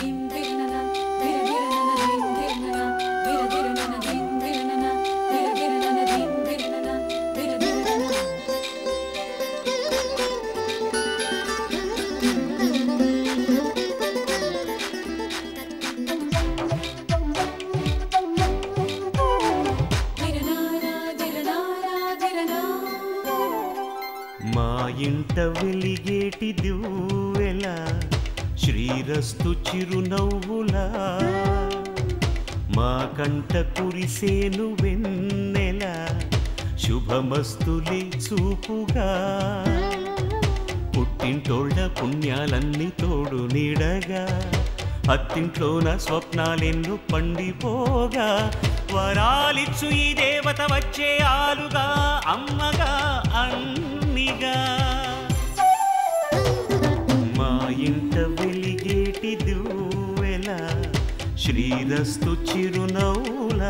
మా ఇంట వెలిగేటి దివ్వెల శ్రీరస్తు చిరునవ్వులా మా కంట కురిసేను వెన్నెల శుభమస్తులే చూపుగా పుట్టింటోళ్ళ పుణ్యాలన్నీ తోడు నీడగా అత్తింట్లోన స్వప్నాలెన్ను పండిపోగా వరాలిచ్చు ఈ దేవత వచ్చే ఆలుగా అమ్మగా అన్నిగా మా ఇంట వెలిగేటి దువ్వెల శ్రీరస్తు చిరునవ్వులా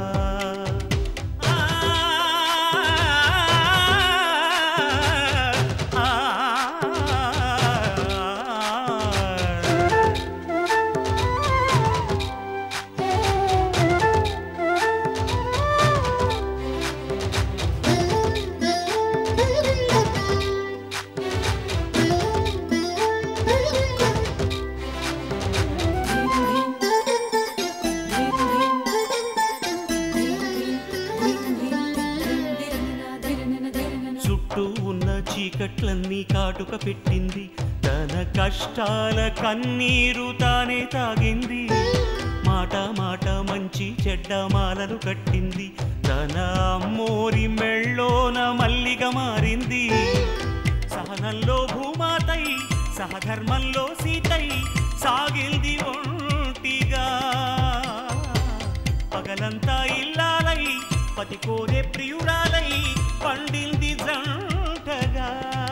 చుట్టూ ఉన్న చీకట్లన్నీ కాటుక పెట్టింది తన కష్టాల కన్నీరు తానే తాగింది మాట మాట మంచి చెడ్డ మాలలు కట్టింది తన అమ్మోరి మెళ్ళోన మల్లిగా మారింది సహనంలో భూమాతై సహధర్మంలో సీతై సాగిల్ది ఒంటిగా పగలంతా ఇల్లాలై పతి కోరే ప్రియురాలై పండింది జంటగా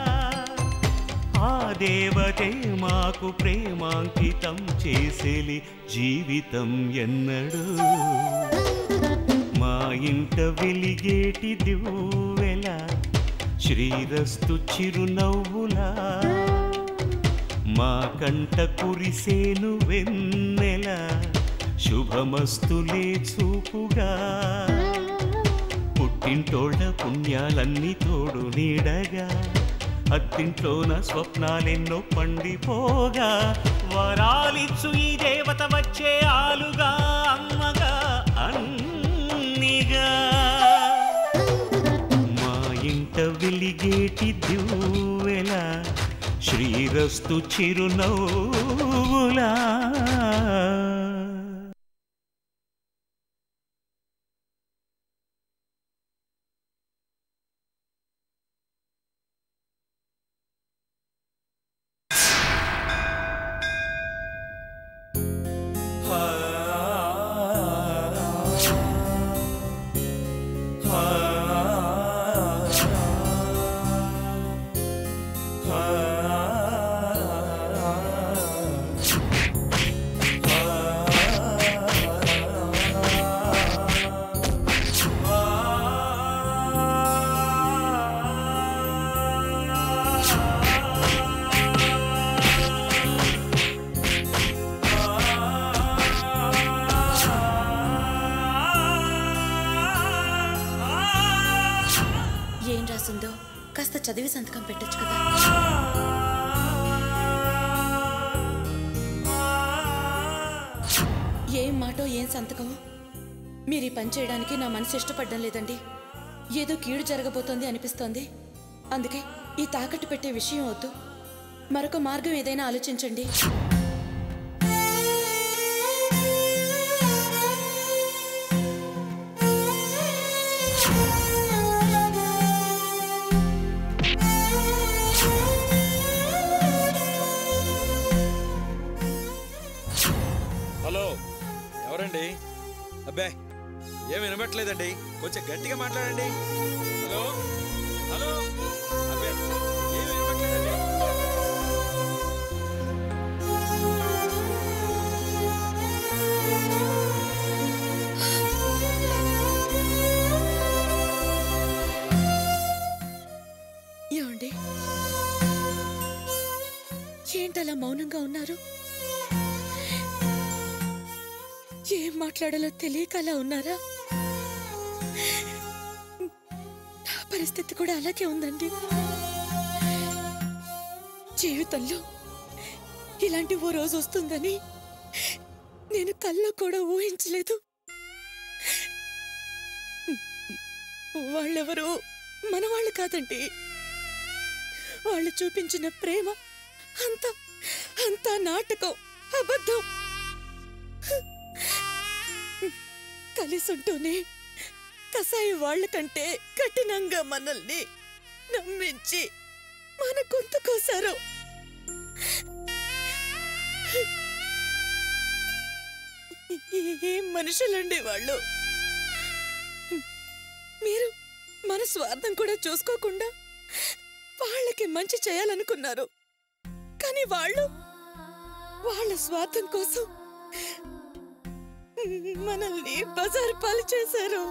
ఆ దేవతే మాకు ప్రేమాంకితం చేసేలి జీవితం ఎన్నడు మా ఇంట వెలిగేటి దివ్వెల శ్రీరస్తు చిరునవ్వులా మా కంట కురిసేను వెన్నెల శుభమస్తులే చూపుగా పుట్టింటోళ్ళ పుణ్యాలన్నీ తోడు నీడగా అత్తింట్లోన స్వప్నాలెన్నో పండిపోగా వరాలిచ్చు ఈ దేవత వచ్చే ఆలుగా అమ్మగా అన్నిగా మా ఇంట వెలిగేటి దివ్వెల శ్రీరస్తు చిరునవ్వులా ఏం రాసిందో కాస్త చదివి సంతకం పెట్టొచ్చు కదా ఏం మాటో ఏం సంతకమో మీరు ఈ పని చేయడానికి నా మనసు ఇష్టపడడం లేదండి ఏదో కీడు జరగబోతోంది అనిపిస్తోంది అందుకే ఈ తాకట్టు పెట్టే విషయం వద్దు మరొక మార్గం ఏదైనా ఆలోచించండి హలో ఎవరండి అబ్బే ఏం వినబట్లేదండి కొంచెం గట్టిగా మాట్లాడండి హలో హలో అబ్బే ఏం వినబట్లేదండి ఏమండి ఏంటలా మౌనంగా ఉన్నారు మాట్లాడాలో తెలియక అలా ఉన్నారా నా పరిస్థితి కూడా అలాగే ఉందండి జీవితంలో ఇలాంటి ఓ రోజు వస్తుందని నేను కల్లో కూడా ఊహించలేదు వాళ్ళెవరు మన వాళ్ళు కాదండి వాళ్ళు చూపించిన ప్రేమ అంత అంత నాటకం అబద్ధం కలిసుంటూనే కసాయి వాళ్ళ కంటే కఠినంగా మనల్ని నమ్మించి మన గొంతు కోసారు ఏం మనుషులండి వాళ్ళు మీరు మన స్వార్థం కూడా చూసుకోకుండా వాళ్ళకి మంచి చేయాలనుకున్నారు కానీ వాళ్ళు వాళ్ళ స్వార్థం కోసం మనల్ని బజారు పాలు చేశారు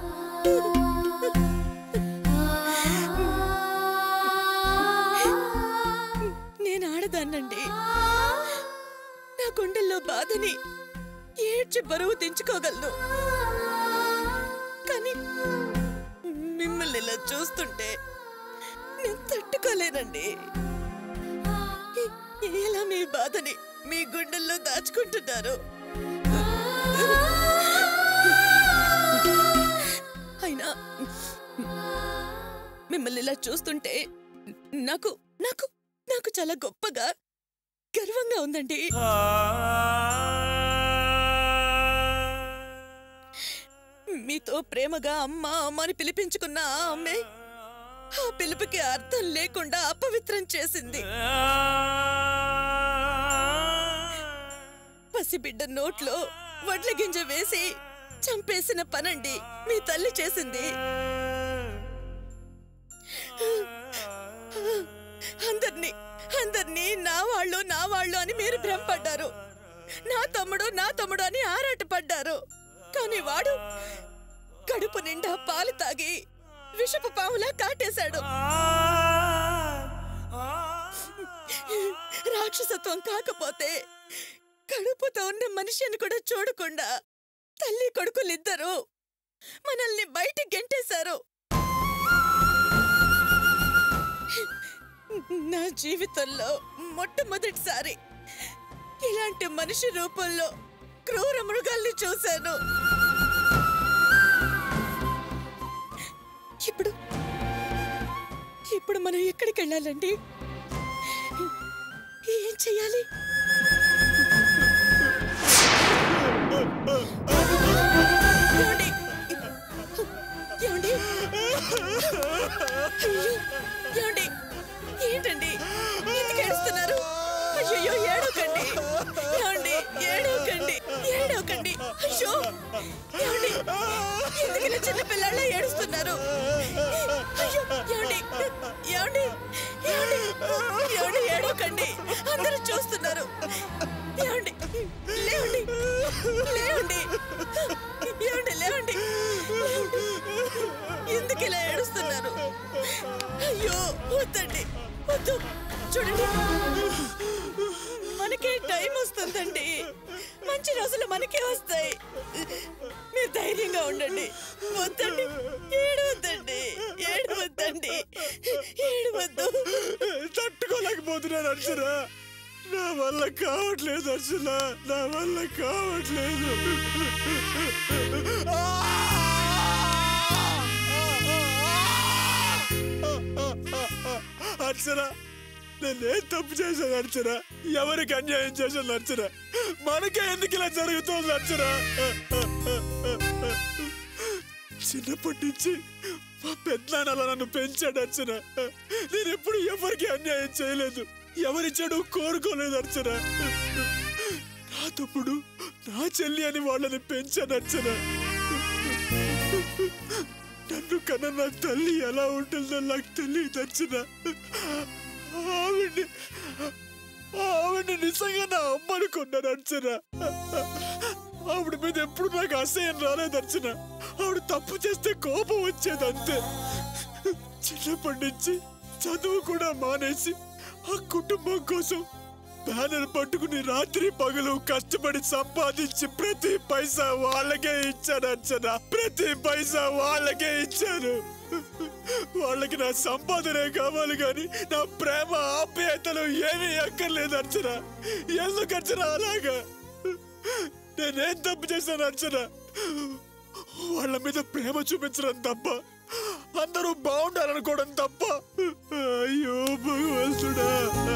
నేను ఆడదాన్నండి నా గుండెల్లో బాధని ఏడ్చి బరువు దించుకోగలను కానీ మిమ్మల్ని ఇలా చూస్తుంటే నేను తట్టుకోలేనండి ఎ- ఎలా మీ బాధని మీ గుండెల్లో దాచుకుంటున్నారు అయినా మిమ్మల్ని ఇలా చూస్తుంటే నాకు నాకు నాకు చాలా గొప్పగా గర్వంగా ఉందండి మీతో ప్రేమగా అమ్మ అమ్మ అని పిలిపించుకున్న ఆ అమ్మే ఆ పిలుపుకి అర్థం లేకుండా అపవిత్రం చేసింది పసిబిడ్డ నోట్లో వడ్ల గింజ వేసి చంపేసిన పనండి మీ తల్లి చేసింది అందర్నీ అందర్నీ నా వాళ్ళు నా వాళ్ళు అని మీరు భ్రమపడ్డారు నా తమ్ముడు నా తమ్ముడు అని ఆరాటపడ్డారు కానీ వాడు కడుపు నిండా పాలు తాగి విషపు పాములా కాటేశాడు రాక్షసత్వం కాకపోతే కడుపుతో ఉన్న మనిషిని కూడా చూడకుండా తల్లి కొడుకులిద్దరూ మనల్ని బయటికి గెంటేశారు నా జీవితంలో మొట్టమొదటిసారి ఇలాంటి మనిషి రూపంలో క్రూర మృగాల్ని చూశాను ఇప్పుడు ఇప్పుడు మనం ఎక్కడికి వెళ్ళాలండి ఏం చెయ్యాలి ఏమండి? ఏమండి? అయ్యో, ఏమండి? ఏంటండి ఎందుకు ఏడుస్తున్నారు అయ్యో ఏడవకండి ఏమండి ఏడవకండి ఏడవకండి అయ్యో ఏమండి ఎందుకు ఇలా చిన్న పిల్లల ఏడుస్తున్నారు అయ్యో ఏమండి ఏమండి ఏమండి ఏమండి ఏడవకండి అందరూ చూస్తున్నారు ఏమండి లేవండి లేవండి ఏమండి లేవండి ఎందుకు ఇలా ఏడుస్తున్నారు అయ్యో వద్దండి వద్దు చూడండి మనకే టైం వస్తుందండి మంచి రోజులు మనకే వస్తాయి మీరు ధైర్యంగా ఉండండి వద్దండి ఏడవద్దండి ఏడవద్దండి ఏడవద్దు తట్టుకోలేకపోతున్నాను అర్చన నా వల్ల కావట్లేదు అర్చన నా వల్ల కావట్లేదు అర్చన నేనేం తప్పు చేశాను అర్చన ఎవరికి అన్యాయం చేశాను అర్చన మనకే ఎందుకు ఇలా జరుగుతుంది అర్చన చిన్నప్పటి నుంచి మా పెద్దనాన్న నన్ను పెంచాడు అర్చన నేను ఎప్పుడు ఎవరికి అన్యాయం చేయలేదు ఎవరి చెడు కోరుకోలేదు అర్చన నా తప్పుడు నా చెల్లి అని వాళ్ళని పెంచాను అర్చన నన్ను కన్న నా తల్లి ఎలా ఉంటుందో నాకు తెలియదు అర్చన ఆవిడ్ని ఆవిడ్ని నిజంగా నా అమ్మ అనుకున్నాను అర్చన ఆవిడ మీద ఎప్పుడు నాకు అసహ్యం రాలేదు అర్చన ఆవిడ తప్పు చేస్తే కోపం వచ్చేది అంతే చిన్నప్పటి నుంచి చదువు కూడా మానేసి ఆ కుటుంబం కోసం బ్యానర్ పట్టుకుని రాత్రి పగలు కష్టపడి సంపాదించి ప్రతి పైసా వాళ్ళకే ఇచ్చాను అర్చన ప్రతి పైసా వాళ్ళకే ఇచ్చాను వాళ్ళకి నా సంపాదనే కావాలి కానీ నా ప్రేమ ఆప్యాయతలు ఏమీ అక్కర్లేదు అర్చన ఎందుకు అర్చన అలాగా నేనేం తప్పు చేశాను అర్చన వాళ్ళ మీద ప్రేమ చూపించడం తప్ప అందరూ బాగుండాలనుకోవడం తప్ప అయ్యో భగవంతుడా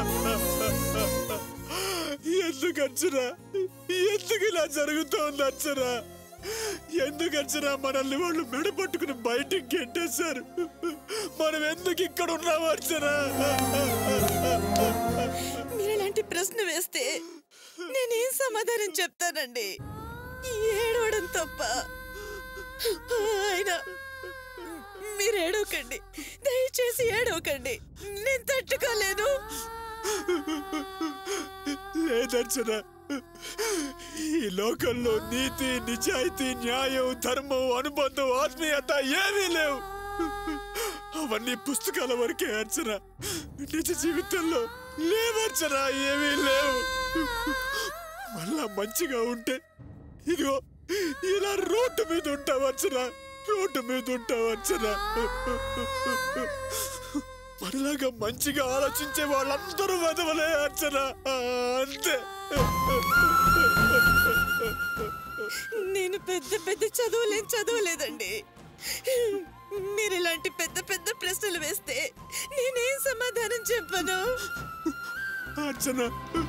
ఎందుకు అర్చన ఎందుకు ఇలా జరుగుతోంది అర్చన ఎందుకు అర్చన మనల్ని వాళ్ళు మెడ పట్టుకుని బయటికి గెట్టేశారు మనం ఎందుకు ఇక్కడ ఉన్నాం అర్చన మీరు ఇలాంటి ప్రశ్న వేస్తే నేనేం సమాధానం చెప్తానండి ఏడవడం తప్ప అయినా మీరు ఏడవకండి దయచేసి ఏడవకండి నేను తట్టుకోలేను లేదర్చన ఈ లోకంలో నీతి నిజాయితీ న్యాయం ధర్మం అనుబంధం ఆత్మీయత ఏమీ లేవు అవన్నీ పుస్తకాల వరకే అర్చన నిజ జీవితంలో లేవర్చన ఏమీ లేవు మళ్ళా మంచిగా ఉంటే ఇదిగో ఇలా రోడ్డు మీద ఉంటావచ్చనా రోడ్డు మీద ఉంటావచ్చనా మనలాగా మంచిగా ఆలోచించే వాళ్ళందరూ వదవలే అర్చన అంతే నేను పెద్ద పెద్ద చదువులేం చదవలేదండి మీరు ఇలాంటి పెద్ద పెద్ద ప్రశ్నలు వేస్తే నేనేం సమాధానం చెప్పను అర్చన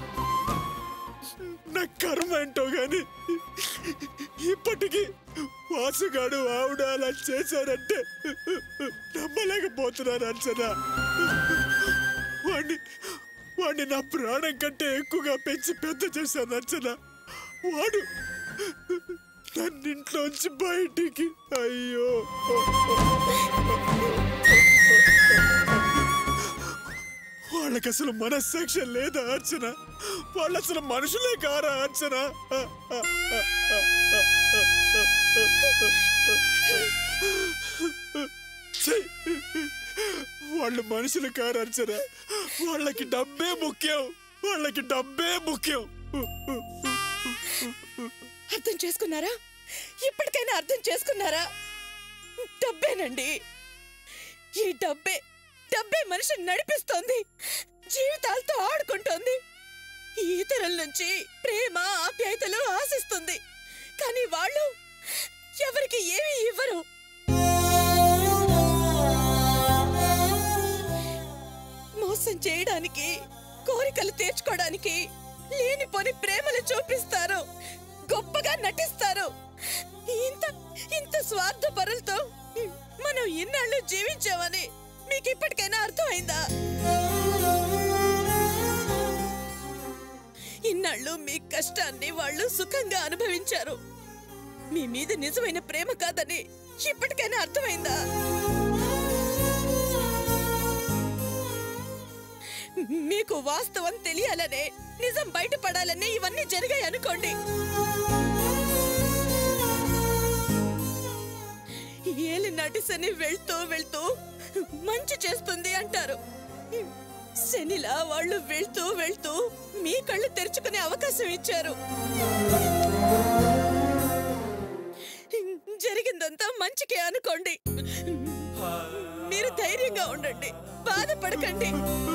నా కర్మ ఏంటో గాని ఇప్పటికీ వాసుగాడు ఆవిడ అలా చేశారంటే నమ్మలేకపోతున్నాను అర్చన వాడిని వాడిని నా ప్రాణం కంటే ఎక్కువగా పెంచి పెద్ద చేశాను అర్చన వాడు నన్నింట్లోంచి బయటికి అయ్యో వాళ్ళకి అసలు మనస్సాక్షి లేదా అర్చన వాళ్ళు అసలు మనుషులే కారా అర్చన ఛీ! వాళ్ళు మనుషులు కారు అర్చన వాళ్ళకి డబ్బే ముఖ్యం వాళ్ళకి డబ్బే ముఖ్యం అర్థం చేసుకున్నారా ఇప్పటికైనా అర్థం చేసుకున్నారా డబ్బేనండి ఈ డబ్బే డబ్బే మనిషిని నడిపిస్తోంది జీవితాలతో ఆడుకుంటోంది ఇతరుల నుంచి ప్రేమ ఆప్యాయతలు ఆశిస్తుంది కానీ వాళ్ళు ఎవరికి ఏమీ ఇవ్వరు మోసం చేయడానికి కోరికలు తీర్చుకోవడానికి లేనిపోని ప్రేమలు చూపిస్తారు గొప్పగా నటిస్తారు ఇంత ఇంత స్వార్థపరులతో మనం ఇన్నాళ్ళు జీవించామని మీకు ఇప్పటికైనా అర్థమైందా ఇన్నాళ్ళు మీ కష్టాన్ని వాళ్ళు సుఖంగా అనుభవించారు మీ మీద నిజమైన ప్రేమ కాదని ఇప్పటికైనా అర్థమైందా మీకు వాస్తవం తెలియాలనే నిజం బయటపడాలనే ఇవన్నీ జరిగాయి అనుకోండి ఏలి నాటి శని వెళ్తూ వెళ్తూ మంచి చేస్తుంది అంటారు శనిలా వాళ్ళు వెళ్తూ వెళ్తూ మీ కళ్ళు తెరుచుకునే అవకాశం ఇచ్చారు జరిగిందంతా మంచికే అనుకోండి మీరు ధైర్యంగా ఉండండి బాధపడకండి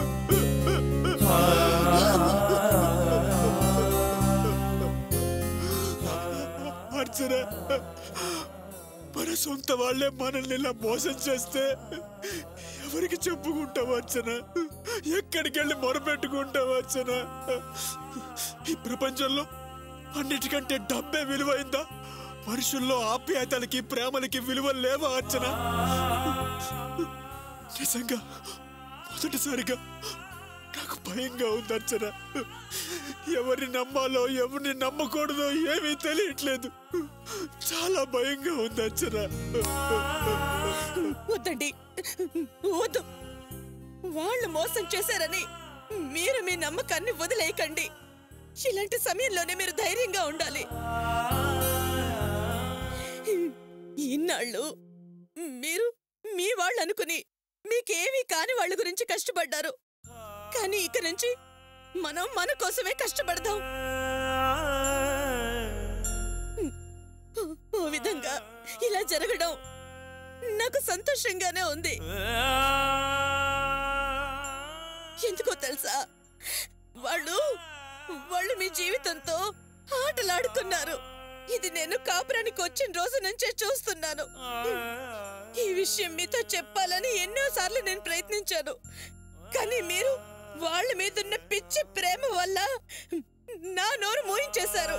అర్చన మన సొంత వాళ్ళే మనల్ని ఇలా మోసం చేస్తే ఎవరికి చెప్పుకుంటాం అర్చన ఎక్కడికి వెళ్ళి మొరపెట్టుకుంటాం అర్చన ఈ ప్రపంచంలో అన్నిటికంటే డబ్బే విలువైందా మనుషుల్లో ఆప్యాయతలకి ప్రేమలకి విలువ లేవా అర్చన నిజంగా మొదటిసారిగా నాకు భయంగా ఉంది అర్చన ఎవరిని నమ్మాలో ఎవరిని నమ్మకూడదో ఏమీ తెలియట్లేదు చాలా భయంగా ఉంది అర్చన వద్దండి వద్దు వాళ్ళు మోసం చేశారని మీరు మీ నమ్మకాన్ని వదిలేయకండి ఇలాంటి సమయంలోనే మీరు ధైర్యంగా ఉండాలి ఇన్నాళ్ళు మీరు మీ వాళ్ళు అనుకుని మీకేమీ కాని వాళ్ళ గురించి కష్టపడ్డారు కానీ ఇక నుంచి మనం మన కోసమే కష్టపడదాం ఓ విధంగా ఇలా జరగడం నాకు సంతోషంగానే ఉంది ఎందుకో తెలుసా వాళ్ళు వాళ్ళు మీ జీవితంతో ఆటలాడుకున్నారు ఇది నేను కాపురానికి వచ్చిన రోజు నుంచే చూస్తున్నాను ఈ విషయం మీతో చెప్పాలని ఎన్నో సార్లు నేను ప్రయత్నించాను కానీ మీరు వాళ్ళ మీదున్న పిచ్చి ప్రేమ వల్ల నా నోరు మోయించేశారు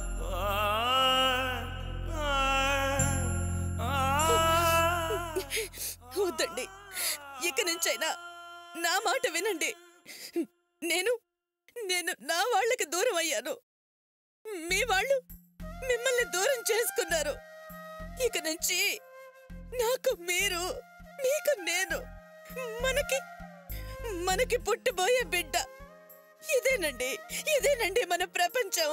వద్దండి ఇక నుంచైనా నా మాట వినండి నేను నేను నా వాళ్ళకి దూరం అయ్యాను మీ వాళ్ళు మిమ్మల్ని దూరం చేసుకున్నారు ఇక నుంచి నాకు మీరు మీకు నేను మనకి మనకి పుట్టబోయే బిడ్డ ఇదేనండి ఇదేనండి మన ప్రపంచం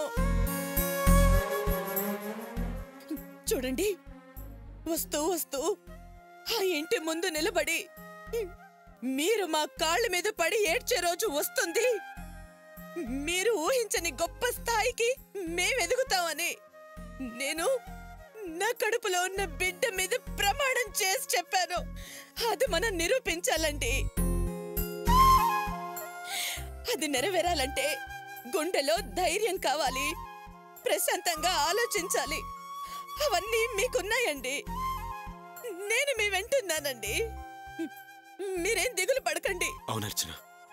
చూడండి వస్తూ వస్తూ ఆ ఇంటి ముందు నిలబడి మీరు మా కాళ్ళ మీద పడి ఏడ్చే రోజు వస్తుంది మీరు ఊహించని గొప్ప స్థాయికి మేము ఎదుగుతామని నేను నా కడుపులో ఉన్న బిడ్డ మీద ప్రమాణం చేసి చెప్పాను అది మనం నిరూపించాలండి అది నెరవేరాలంటే గుండెలో ధైర్యం కావాలి ప్రశాంతంగా ఆలోచించాలి అవన్నీ మీకున్నాయండి నేను మీ వెంటున్నానండి మీరేం దిగులు పడకండి అవునర్చన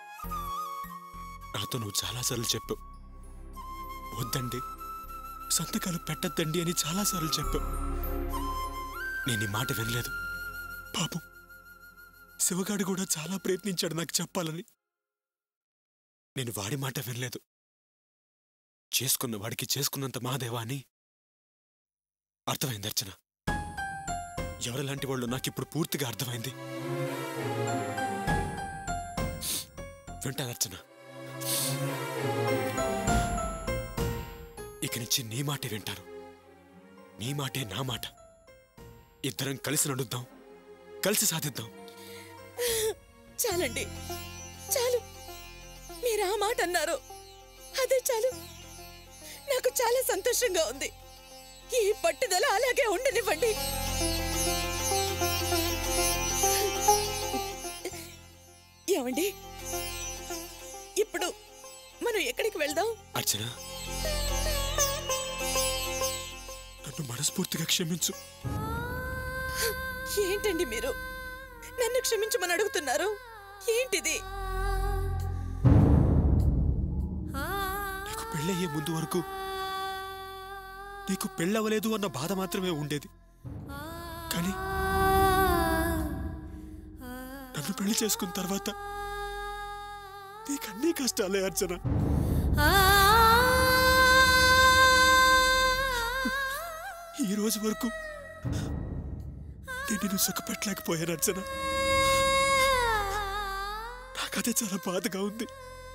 నాతో నువ్వు చాలాసార్లు చెప్పావు వద్దండి సంతకాలు పెట్టద్దండి అని చాలాసార్లు చెప్పావు నేను ఈ మాట వినలేదు పాపం శివగాడు కూడా చాలా ప్రయత్నించాడు నాకు చెప్పాలని నేను వాడి మాట వినలేదు చేసుకున్న వాడికి చేసుకున్నంత మహాదేవా అని అర్థమైంది అర్చన ఎవరిలాంటి వాళ్ళు నాకిప్పుడు పూర్తిగా అర్థమైంది వింటాను అర్చన ఇక నుంచి నీ మాటే వింటాను నీ మాటే నా మాట ఇద్దరం కలిసి నడుద్దాం కలిసి సాధిద్దాం చాలండి చాలు మీరు ఆ మాట అన్నారు అదే చాలు నాకు చాలా సంతోషంగా ఉంది ఈ పట్టుదల అలాగే ఉండనివ్వండి ఏమండి ఇప్పుడు మనం ఎక్కడికి వెళ్దాం అర్చన నన్ను మనస్ఫూర్తిగా క్షమించు ఏంటండి మీరు నన్ను క్షమించమని అడుగుతున్నారు ఏంటిది నీకు పెళ్ళయ్యే ముందు వరకు నీకు పెళ్ళవలేదు అన్న బాధ మాత్రమే ఉండేది కానీ నన్ను పెళ్లి చేసుకున్న తర్వాత నీకన్నీ కష్టాలే అర్చన ఈ రోజు వరకు నేను నిన్ను సుఖపెట్టలేకపోయాను అర్చన నాకదే చాలా బాధగా ఉంది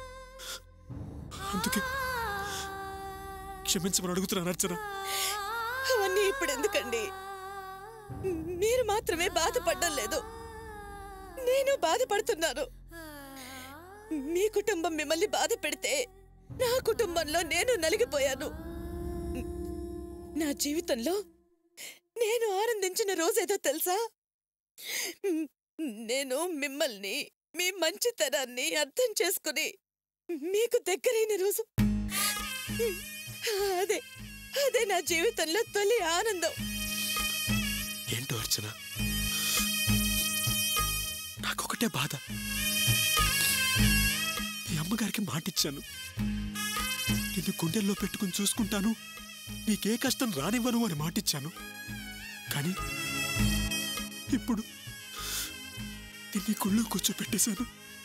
అందుకే క్షమించమని అడుగుతున్నాను అర్చన అవన్నీ ఇప్పుడు ఎందుకండి మీరు మాత్రమే బాధపడడం లేదు నేను బాధపడుతున్నాను మీ కుటుంబం మిమ్మల్ని బాధ పెడితే నా కుటుంబంలో నేను నలిగిపోయాను నా జీవితంలో నేను ఆనందించిన రోజేదో తెలుసా నేను మిమ్మల్ని మీ మంచితనాన్ని అర్థం చేసుకుని మీకు దగ్గరైన రోజు అదే అదే నా జీవితంలో తొలి ఆనందం ఏంటో అర్చన నాకొకటే బాధ మీ అమ్మగారికి మాటిచ్చాను నిన్ను గుండెల్లో పెట్టుకుని చూసుకుంటాను నీకే కష్టం రానివ్వను అని మాటిచ్చాను కానీ ఇప్పుడు నిన్ను కుళ్ళు కూర్చోపెట్టేశాను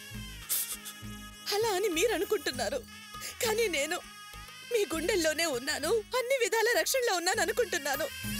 అలా అని మీరు అనుకుంటున్నారు కానీ నేను మీ గుండెల్లోనే ఉన్నాను అన్ని విధాల రక్షణలో ఉన్నాను అనుకుంటున్నాను